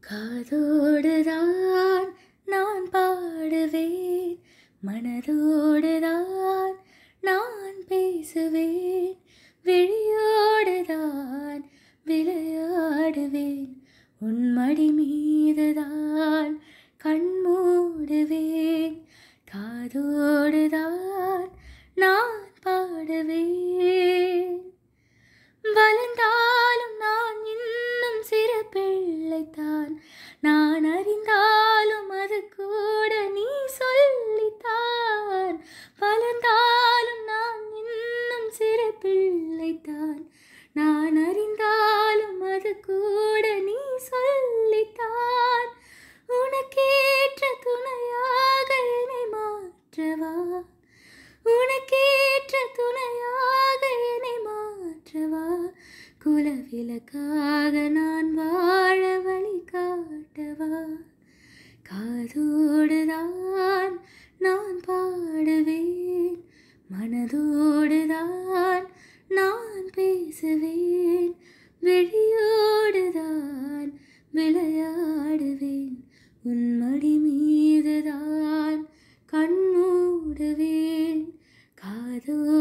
காதோடுதான் நான் பாடுவேன் மனதோடுதான் நான் பேசுவேன் விழியோடுதான் விளையாடுவேன் உன் மடி மீதுதான் கண் மூடுவேன் காதோடுதான் நான் பாடுவேன் வளர்ந்தாலும் நான் இன்னும் சிறு பிள்ளைத்தான் நான் அறிந்தாலும் அது கூட நீ சொல்லித்தான் வளர்ந்தாலும் நான் இன்னும் சிறு பிள்ளைத்தான் நான் அறிந்தாலும் அது கூட நீ சொல்லித்தான் உனக்கேற்ற துணையாக என்னை மாற்றவா உனக்கேற்ற துணையாக என்னை மாற்றவா குலவிளக்காக நான் வாழ வழி காட்டவா காதோடுதான் நான் பாடுவேன் மனதோடுதான் நான் பேசுவேன் வெளியோடுதான் விளையாடுவேன் உன் மடி மீதுதான் கண் மூடுவேன் காதோ